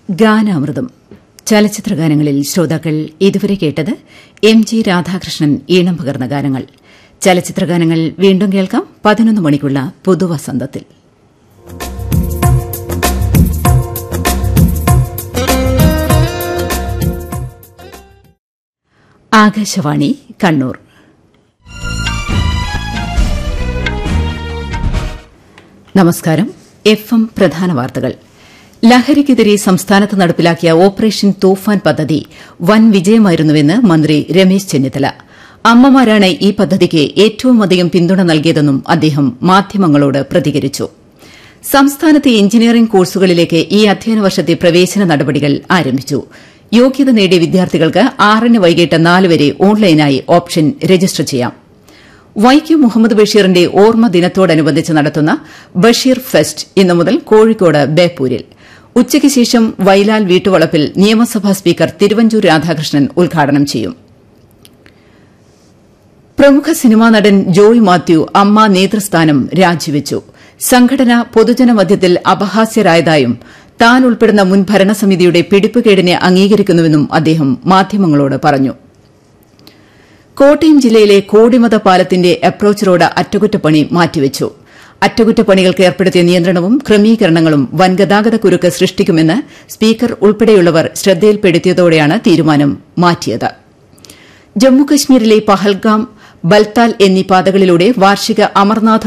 ഗാനാമൃതം ചലച്ചിത്ര ഗാനങ്ങളിൽ ശ്രോതാക്കൾ ഇതുവരെ കേട്ടത് എം ജി രാധാകൃഷ്ണൻ ഈണം പകർന്ന ഗാനങ്ങൾ ചലച്ചിത്ര ഗാനങ്ങൾ വീണ്ടും കേൾക്കാം പതിനൊന്ന് മണിക്കുള്ള പുതുവസന്തത്തിൽ ആകാശവാണി കണ്ണൂർ നമസ്കാരം എഫ് എം പ്രധാന വാർത്തകൾ ലഹരിക്കെതിരെ സംസ്ഥാനത്ത് നടപ്പിലാക്കിയ ഓപ്പറേഷൻ തൂഫാൻ പദ്ധതി വൻ വിജയമായിരുന്നുവെന്ന് മന്ത്രി രമേശ് ചെന്നിത്തല അമ്മമാരാണ് ഈ പദ്ധതിക്ക് ഏറ്റവുമധികം പിന്തുണ നൽകിയതെന്നും അദ്ദേഹം മാധ്യമങ്ങളോട് പ്രതികരിച്ചു സംസ്ഥാനത്തെ എഞ്ചിനീയറിംഗ് കോഴ്സുകളിലേക്ക് ഈ അധ്യയന വർഷത്തെ പ്രവേശന നടപടികൾ ആരംഭിച്ചു യോഗ്യത നേടിയ വിദ്യാർത്ഥികൾക്ക് ആറിന് വൈകിട്ട് നാല് വരെ ഓൺലൈനായി ഓപ്ഷൻ രജിസ്റ്റർ ചെയ്യാം വൈക്കം മുഹമ്മദ് ബഷീറിന്റെ ഓർമ്മ ദിനത്തോടനുബന്ധിച്ച് നടത്തുന്ന ബഷീർ ഫെസ്റ്റ് ഇന്നു മുതൽ കോഴിക്കോട് ബേപ്പൂരിൽ ഉച്ചയ്ക്ക് ശേഷം വൈലാൽ വീട്ടുവളപ്പിൽ നിയമസഭാ സ്പീക്കർ തിരുവഞ്ചൂർ രാധാകൃഷ്ണൻ ഉദ്ഘാടനം ചെയ്യും പ്രമുഖ സിനിമാ നടൻ ജോയ് മാത്യു അമ്മ നേതൃസ്ഥാനം രാജിവെച്ചു സംഘടന പൊതുജനമധ്യത്തിൽ അപഹാസ്യരായതായും താൻ ഉൾപ്പെടുന്ന മുൻ ഭരണസമിതിയുടെ പിടിപ്പുകേടിനെ അംഗീകരിക്കുന്നുവെന്നും അദ്ദേഹം മാധ്യമങ്ങളോട് പറഞ്ഞു കോട്ടയം ജില്ലയിലെ കോടിമത പാലത്തിന്റെ അപ്രോച്ച് റോഡ് അറ്റകുറ്റപ്പണി മാറ്റിവച്ചു അറ്റകുറ്റപ്പണികൾക്ക് ഏർപ്പെടുത്തിയ നിയന്ത്രണവും ക്രമീകരണങ്ങളും വൻ ഗതാഗത കുരുക്ക് സൃഷ്ടിക്കുമെന്ന് സ്പീക്കർ ഉൾപ്പെടെയുള്ളവർ ശ്രദ്ധയിൽപ്പെടുത്തിയതോടെയാണ് തീരുമാനം മാറ്റിയത് ജമ്മുകശ്മീരിലെ പഹൽഗാം ബൽത്താൽ എന്നീ പാതകളിലൂടെ വാർഷിക അമർനാഥ്